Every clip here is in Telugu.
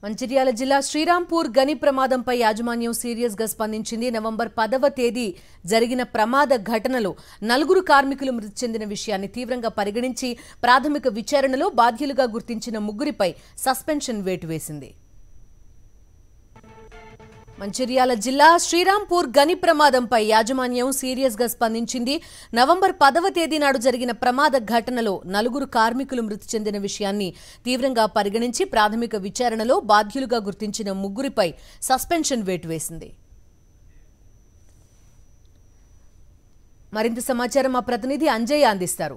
మంచిర్యాల జిల్లా శ్రీరాంపూర్ గని ప్రమాదంపై యాజమాన్యం సీరియస్ గా స్పందించింది నవంబర్ పదవ తేదీ జరిగిన ప్రమాద ఘటనలో నలుగురు కార్మికులు మృతి చెందిన విషయాన్ని తీవ్రంగా పరిగణించి ప్రాథమిక విచారణలో బాధ్యులుగా గుర్తించిన ముగ్గురిపై సస్పెన్షన్ వేటు వేసింది మంచిర్యాల జిల్లా శ్రీరాంపూర్ గని ప్రమాదంపై యాజమాన్యం సీరియస్ గా స్పందించింది నవంబర్ పదవ తేదీ నాడు జరిగిన ప్రమాద ఘటనలో నలుగురు కార్మికులు మృతి చెందిన విషయాన్ని తీవ్రంగా పరిగణించి ప్రాథమిక విచారణలో బాధ్యులుగా గుర్తించిన ముగ్గురిపై సస్పెన్షన్ వేటు వేసింది మరింత సమాచారం మా ప్రతినిధి అంజయ్య అందిస్తారు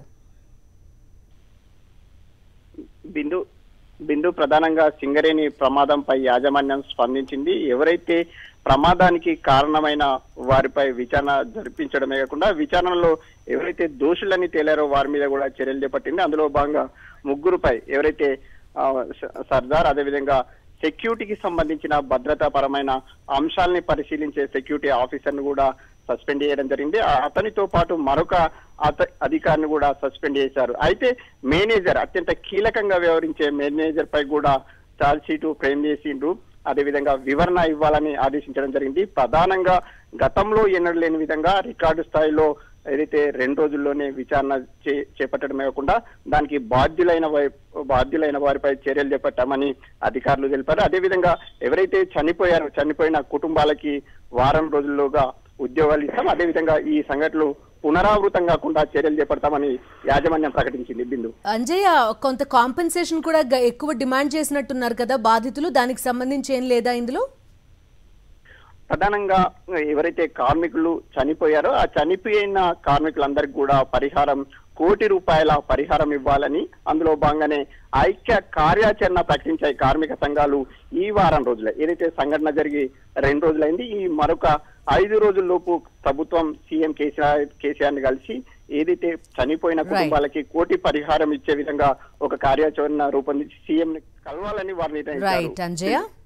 బిందు బిందు ప్రధానంగా సింగరేణి ప్రమాదంపై యాజమాన్యం స్పందించింది ఎవరైతే ప్రమాదానికి కారణమైన వారిపై విచారణ జరిపించడమే కాకుండా విచారణలో ఎవరైతే దోషులని తేలారో వారి మీద కూడా చర్యలు చేపట్టింది అందులో భాగంగా ముగ్గురుపై ఎవరైతే ఆ, స- సర్దార్ అదేవిధంగా సెక్యూరిటీకి సంబంధించిన భద్రతా పరమైన అంశాలని పరిశీలించే సెక్యూరిటీ ఆఫీసర్ ను కూడా సస్పెండ్ చేయడం జరిగింది ఆ అతనితో పాటు మరొక అత అధికారిని కూడా సస్పెండ్ చేశారు అయితే మేనేజర్ అత్యంత కీలకంగా వ్యవహరించే మేనేజర్ పై కూడా చార్జ్ షీటు ఫ్రేమ్ చేసిండ్రు అదేవిధంగా వివరణ ఇవ్వాలని ఆదేశించడం జరిగింది ప్రధానంగా గతంలో ఎన్నడూ లేని విధంగా రికార్డు స్థాయిలో ఏదైతే రెండు రోజుల్లోనే విచారణ చే- చేపట్టడమే కాకుండా దానికి బాధ్యులైన వై- బాధ్యులైన వారిపై చర్యలు చేపట్టామని అధికారులు తెలిపారు అదేవిధంగా ఎవరైతే చనిపోయారో చనిపోయిన కుటుంబాలకి వారం రోజుల్లోగా ఉద్యోగాలు ఇస్తాం అదేవిధంగా ఈ సంఘటనలు పునరావృతం కాకుండా చర్యలు చేపడతామని యాజమాన్యం ప్రకటించింది బిందు అంజయ్య కొంత కాంపెన్సేషన్ కూడా గ- ఎక్కువ డిమాండ్ చేసినట్టున్నారు కదా బాధితులు దానికి సంబంధించి ఏం లేదా ఇందులో ప్రధానంగా ఎవరైతే కార్మికులు చనిపోయారో ఆ చనిపోయిన కార్మికులందరికీ కూడా పరిహారం కోటి రూపాయల పరిహారం ఇవ్వాలని అందులో భాగంగానే ఐక్య కార్యాచరణ ప్రకటించాయి కార్మిక సంఘాలు ఈ వారం రోజులే ఏదైతే సంఘటన జరిగి రెండు రోజులైంది ఈ మరొక ఐదు రోజుల్లోపు ప్రభుత్వం సీఎం కేసీఆర్ కేసీఆర్ ని కలిసి ఏదైతే చనిపోయిన కుటుంబాలకి కోటి పరిహారం ఇచ్చే విధంగా ఒక కార్యాచరణ రూపొందించి సీఎం ని కలవాలని వారు నిర్ణయించారు రైట్ అంజయ్య